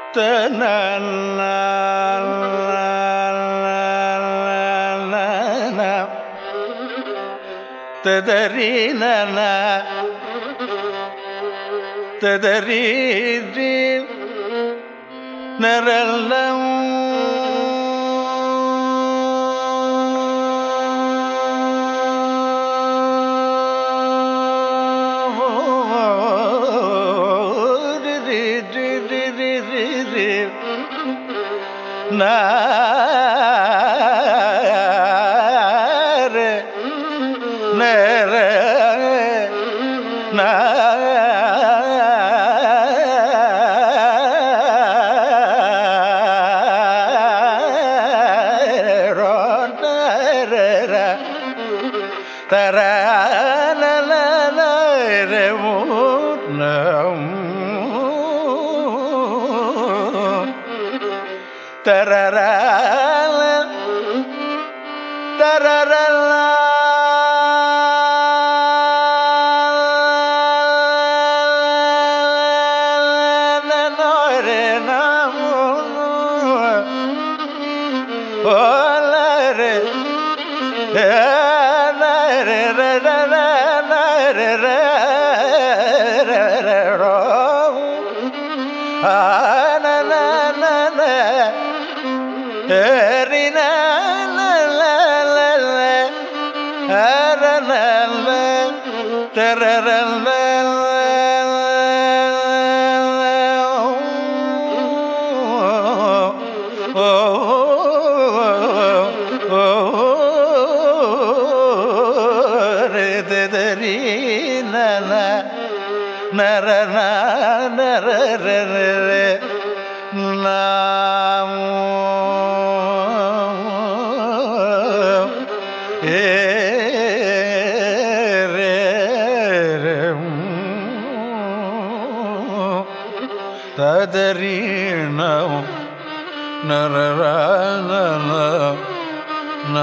ததரி நன ததரி நரல்லம் நார நேர தர தரர தரரலா நர நர நாம் ஏ ரே ரே ததரீணம் நரர ந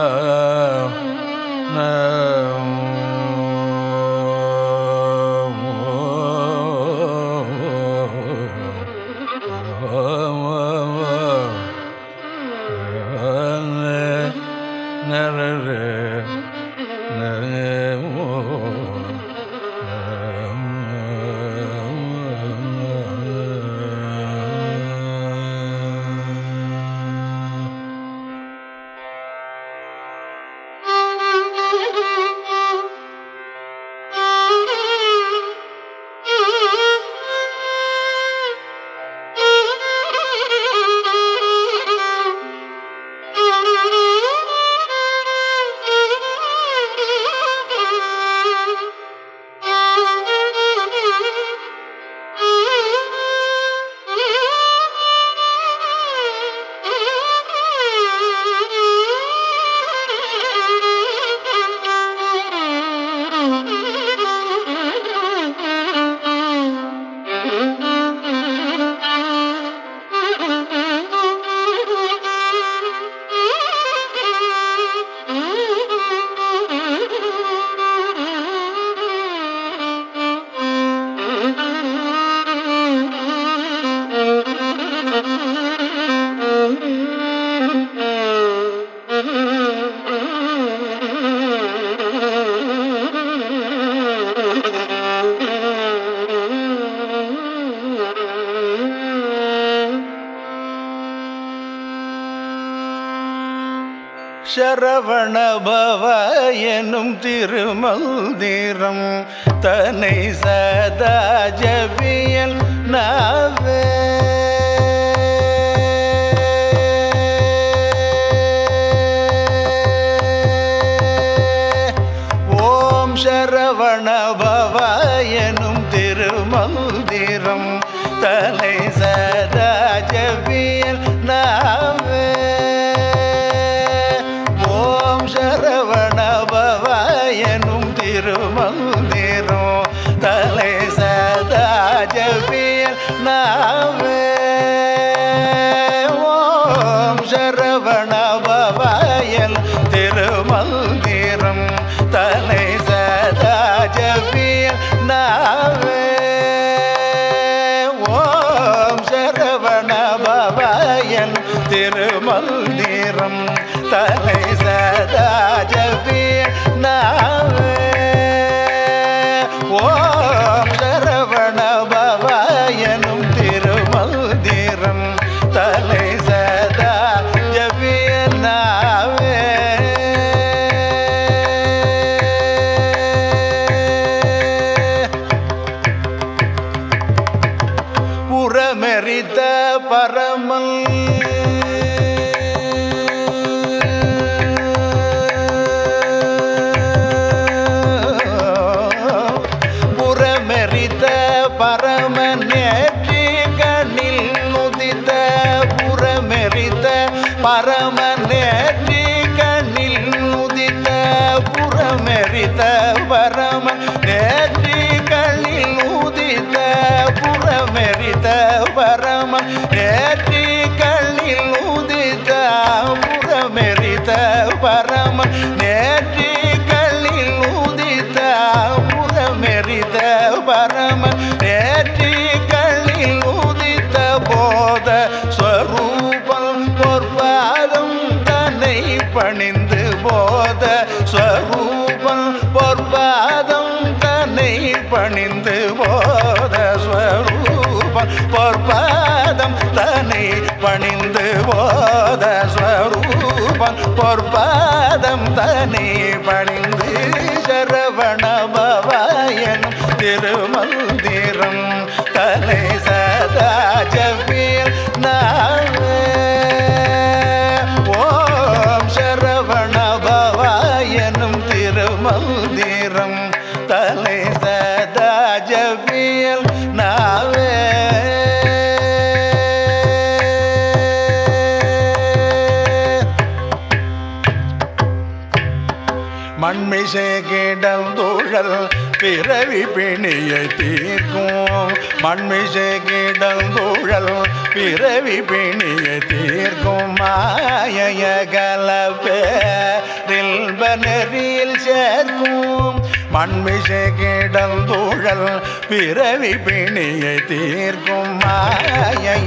சரவண பவ எனும் திருமந்திரம் தன்னை சதா ஜபியல் நாவே ஓம் சரவண பவ எனும் திருமந்திரம் தலை சதா ஜபியல் நாவே ஓம் சரவண பவ எனும் திருமந்திரம் தலை சதா ஜபியல் நாவே ஓம் சரவண பவயல் திருமந்திரம் தலை சதா ஜபியல் நாவே ஓம் சரவண பரமல் புறமெறித்த பரம நேற்றி கண்ணில் நுதித்த புறமெறித்த பரம நேற்றி கண்ணில் நுதித்த புறமெறித்த பரம நேற்றி கண்ணில் நுதித்த புறமெறித்த பரம நேற்றி கண்ணில் நுதித்த புறமெறித்த பரம நேற்றி கண்ணில் நுதித்த புறமெறித்த பரம நேற்றி கண்ணில் உதித்த போத ஸ்வரூபம் பொற்பாதம் தன்னை பணிந்து போத ஸ்வரூபம் பொற்பாதம் தன்னை பணிந்து போத ஸ்வரூபம் பொற்பாதம் தன்னை பணிந்து போத ஸ்வரூபம் பொற்பாதம் தன்னை பணிந்து சரவண பவாயனும் திருமந்திரம் தலை சதா ஜபியல் நாவே ஓம் சரவண பவாயனும் திருமந்திரம் தலை சதா ஜபியல் நாவே மண்மிசை கிடல் தூழல் பிறவி பிணியை தீர்க்கும் மண்மிசை கிடல் தூழல் பிறவி பிணியை தீர்க்கும் மாயய கலப்பேரில் சேர்க்கும் மண்மிசை கிடல் தூழல் பிறவி பிணியை தீர்க்கும் மாயய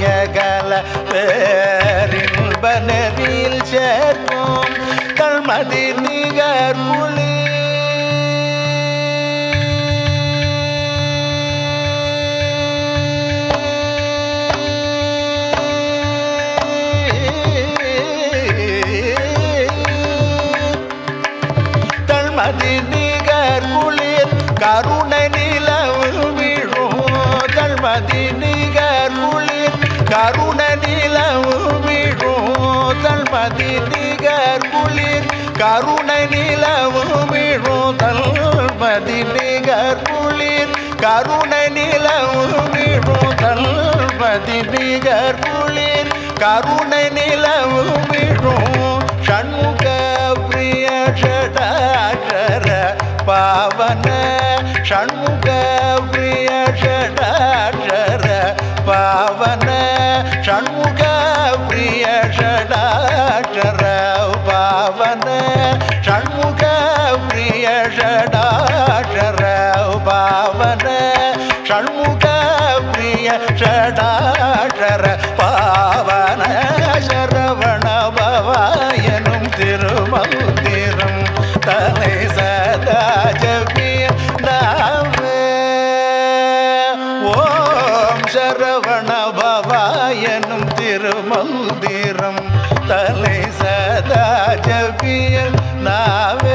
கலப்பேரில் சேர்க்கும் கல்மதி நிகர் புலி தள்மதி நிகர் குளிர் கருணை நிலவு விழும் தள்மதி நிகர் குளிர் கருணை நிலவு விழும் தள்மதி நிகர் குளிர் கருணை நிலவு விழும் தள்மதி நிகர் குளிர் கருணை நிலவு விழும் தள்மதி நிகர் குளிர் கருணை நிலவு விழும் ஷண்முக பிரிய ஷடாகர பாவன ஷண்முக பிரிய ஷடாகர பாவன ஷண்முக பிரிய ஷடாகர பாவன ஷண்முக பிரிய ஷடாகர பாவன ஷண்முக பிரிய ஷடாகர பாவன சரவண பவாயனும் திருமந்திரம் தலை சதா ஜபிய நாமே ஓம் சரவண பவாயனும் திருமந்திரம் தலை சதா ஜபிய நாவே